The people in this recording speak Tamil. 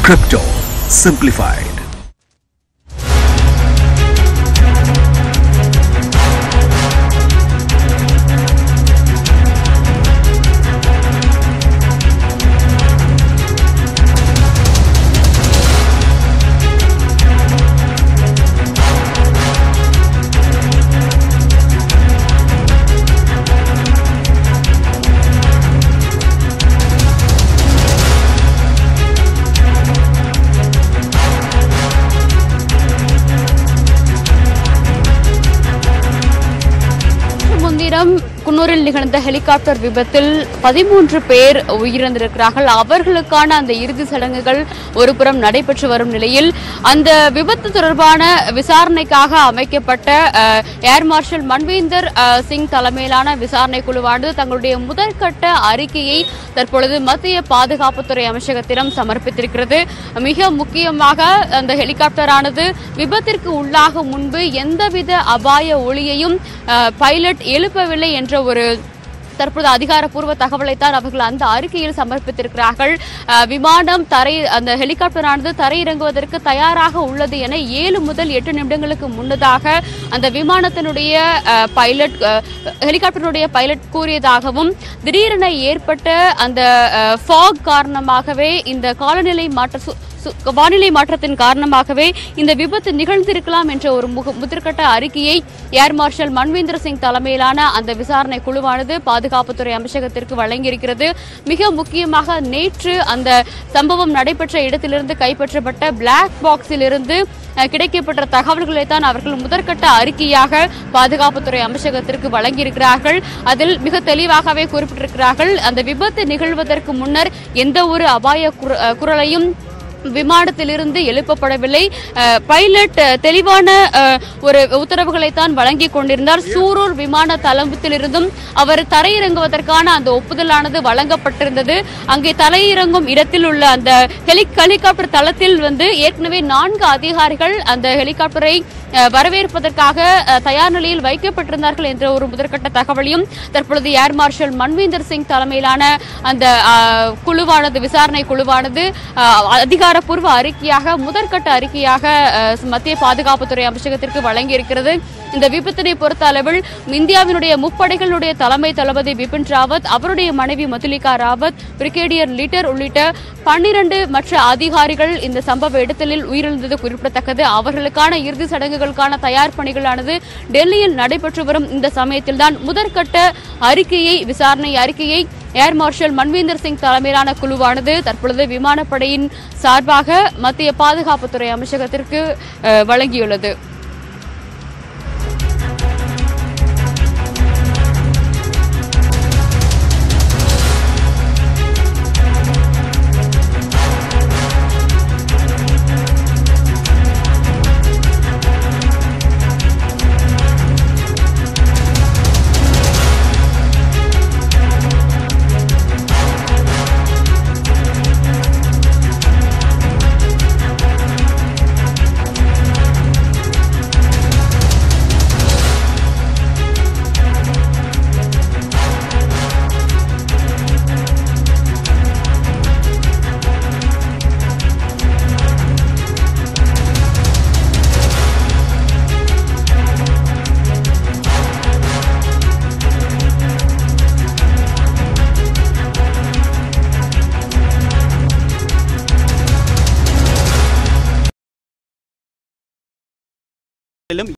Crypto Simplified. முன்தினம் குன்னூரில் நிகழ்ந்த ஹெலிகாப்டர் விபத்தில் பதிமூன்று பேர் உயிரிழந்திருக்கிறார்கள் அவர்களுக்கான அந்த இறுதி சடங்குகள் ஒருபுறம் நடைபெற்று வரும் நிலையில் அந்த விபத்து தொடர்பான விசாரணைக்காக அமைக்கப்பட்ட அஹ், ஏர் மார்ஷல் மன்வீந்தர் அஹ், சிங் தலைமையிலான விசாரணை குழுவானது தங்களுடைய முதற்கட்ட அறிக்கையை தற்பொழுது மத்திய பாதுகாப்புத்துறை அமைச்சகத்திடம் சமர்ப்பித்திருக்கிறது மிக முக்கியமாக அந்த ஹெலிகாப்டரானது விபத்திற்கு உள்ளாகும் முன்பு எந்தவித அபாய ஒளியையும் அஹ், பைலட் எழுப்பவில்லை என்ற ஒரு தற்போது அதிகாரப்பூர்வ தகவலைத்தான் அவர்கள் அந்த அறிக்கையில் சமர்ப்பித்திருக்கிறார்கள் அஹ், விமானம் தரை அந்த ஹெலிகாப்டரானது தரையிறங்குவதற்கு தயாராக உள்ளது என ஏழு முதல் எட்டு நிமிடங்களுக்கு முன்னதாக அந்த விமானத்தினுடைய அஹ், பைலட் அஹ், ஹெலிகாப்டருடைய பைலட் கூறியதாகவும் திடீரென ஏற்பட்ட அந்த ஃபாக் காரணமாகவே இந்த காலநிலை மாற்ற சு- சு- வானிலை மாற்றத்தின் காரணமாகவே இந்த விபத்து நிகழ்ந்திருக்கலாம் என்ற ஒரு முக முதற்கட்ட அறிக்கையை ஏர் மார்ஷல் மன்வீந்தர் சிங் தலைமையிலான அந்த விசாரணை குழுவானது பாதுகாப்புத்துறை அமைச்சகத்திற்கு வழங்கியிருக்கிறது மிக முக்கியமாக நேற்று அந்த சம்பவம் நடைபெற்ற இடத்திலிருந்து கைப்பற்றப்பட்ட பிளாக் பாக்ஸில் இருந்து அஹ், கிடைக்கப்பட்ட தகவல்களை தான் அவர்கள் முதற்கட்ட அறிக்கையாக பாதுகாப்புத்துறை அமைச்சகத்திற்கு வழங்கியிருக்கிறார்கள் அதில் மிக தெளிவாகவே குறிப்பிட்டிருக்கிறார்கள் அந்த விபத்து நிகழ்வதற்கு முன்னர் எந்த ஒரு அபாய குர- அஹ், குரலையும் விமானத்திலிருந்து எழுப்பப்படவில்லை அஹ், பைலட் அஹ், தெளிவான அஹ், ஒரு உத்தரவுகளை தான் வழங்கி கொண்டிருந்தார் சூரூர் விமான தளத்திலிருந்தும் அவர் தரையிறங்குவதற்கான அந்த ஒப்புதலானது வழங்கப்பட்டிருந்தது அங்கே தரையிறங்கும் இடத்தில் உள்ள அந்த ஹெலி ஹெலிகாப்டர் தளத்தில் வந்து ஏற்கனவே நான்கு அதிகாரிகள் அந்த ஹெலிகாப்டரை அஹ், வரவேற்பதற்காக அஹ், தயார் நிலையில் வைக்கப்பட்டிருந்தார்கள் என்ற ஒரு முதற்கட்ட தகவலையும் தற்பொழுது ஏர் மார்ஷல் மன்வீந்தர் சிங் தலைமையிலான அந்த அஹ், குழுவானது விசாரணை குழுவானது அஹ், அதிகாரப்பூர்வ அறிக்கையாக முதற்கட்ட அறிக்கையாக அஹ், மத்திய பாதுகாப்புத்துறை அமைச்சகத்திற்கு வழங்கியிருக்கிறது இந்த விபத்தினை பொறுத்த அளவில் இந்தியாவினுடைய முப்படைகளுடைய தலைமை தளபதி பிபின் ராவத் அவருடைய மனைவி மதுலிகா ராவத் பிரிகேடியர் லீட்டர் உள்ளிட்ட பன்னிரண்டு மற்ற அதிகாரிகள் இந்த சம்பவ இடத்தில் உயிரிழந்தது குறிப்பிடத்தக்கது அவர்களுக்கான இறுதி சடங்குகளுக்கான தயார் பணிகளானது டெல்லியில் நடைபெற்று வரும் இந்த சமயத்தில்தான் முதற்கட்ட அறிக்கையை விசாரணை அறிக்கையை ஏர் மார்ஷல் மன்வீந்தர் சிங் தலைமையிலான குழுவானது தற்பொழுது விமானப்படையின் சார்பாக மத்திய பாதுகாப்புத்துறை அமைச்சகத்திற்கு அஹ், வழங்கியுள்ளது